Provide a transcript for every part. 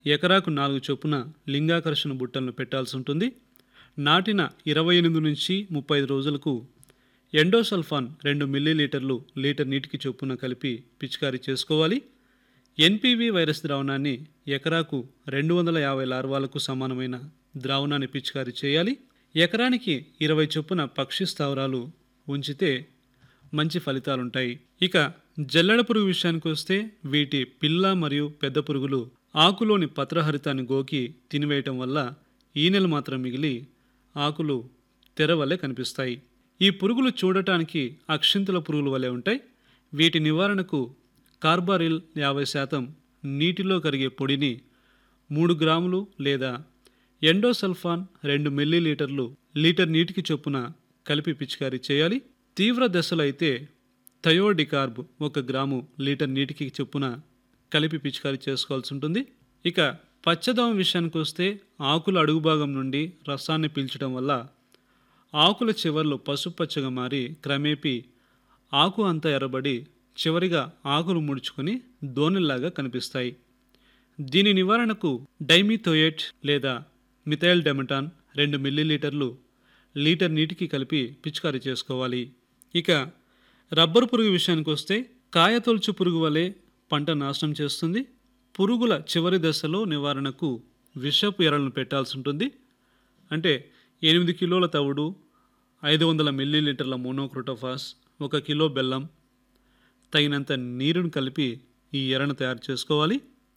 ఎకరాకు నాలుగు చొప్పున లింగాకర్షణ బుట్టలను పెట్టాల్సి ఉంటుంది నాటిన ఇరవై ఎనిమిది నుంచి ముప్పై ఐదు రోజులకు ఎండోసల్ఫాన్ రెండు మిల్లీలీటర్లు లీటర్ నీటికి చొప్పున కలిపి పిచికారీ చేసుకోవాలి ఎన్పివి వైరస్ ద్రావణాన్ని ఎకరాకు రెండు వందల యాభై లార్వాలకు సమానమైన ద్రావణాన్ని పిచికారీ చేయాలి ఎకరానికి ఇరవై చొప్పున పక్షి స్థావరాలు ఉంచితే మంచి ఫలితాలుంటాయి ఇక జల్లెడ పురుగు విషయానికి వస్తే వీటి పిల్ల మరియు పెద్ద పురుగులు ఆకులోని పత్రహరితాన్ని గోకి తినివేయటం వల్ల ఈనెలు మాత్రం మిగిలి ఆకులు తెర వలె కనిపిస్తాయి ఈ పురుగులు చూడటానికి అక్షింతల పురుగుల వలె ఉంటాయి వీటి నివారణకు కార్బారిల్ యాభై శాతం నీటిలో కరిగే పొడిని మూడు గ్రాములు లేదా ఎండోసల్ఫాన్ రెండు మిల్లీలీటర్లు లీటర్ నీటికి చొప్పున కలిపి పిచికారీ చేయాలి తీవ్ర దశలో అయితే థయోడికార్బ్ ఒక గ్రాము లీటర్ నీటికి చొప్పున కలిపి పిచికారీ చేసుకోవాల్సి ఉంటుంది ఇక పచ్చదోమ విషయానికి వస్తే ఆకుల అడుగు భాగం నుండి రసాన్ని పీల్చడం వల్ల ఆకుల చివర్లు పసుపచ్చగా మారి క్రమేపీ ఆకు అంతా ఎర్రబడి చివరిగా ఆకులు ముడుచుకొని దోణిల్లాగా కనిపిస్తాయి దీని నివారణకు డైమిథోయేట్ లేదా మిథైల్ డెమటాన్ రెండు మిల్లీలీటర్లు లీటర్ నీటికి కలిపి పిచికారీ చేసుకోవాలి ఇక రబ్బరు పురుగు విషయానికి వస్తే కాయతొలుచు పురుగు వలె పంట నాశనం చేస్తుంది పురుగుల చివరి దశలో నివారణకు విషపు ఎరలను పెట్టాల్సి ఉంటుంది అంటే ఎనిమిది కిలోల తవుడు ఐదు వందల మిల్లీలీటర్ల మోనోక్రోటోఫాస్ ఒక కిలో బెల్లం తగినంత నీరును కలిపి ఈ ఎరను తయారు చేసుకోవాలి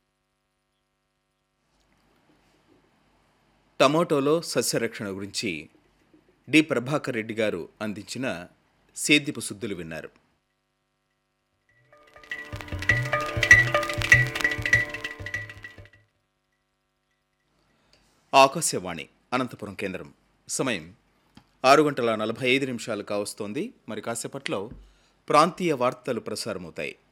టమాటోలో సస్యరక్షణ గురించి డి ప్రభాకర్ రెడ్డి గారు అందించిన సేద్యపు శుద్ధులు విన్నారు ఆకాశవాణి అనంతపురం కేంద్రం సమయం ఆరు గంటల నలభై ఐదు నిమిషాలు కావస్తోంది మరి కాసేపట్లో ప్రాంతీయ వార్తలు ప్రసారమవుతాయి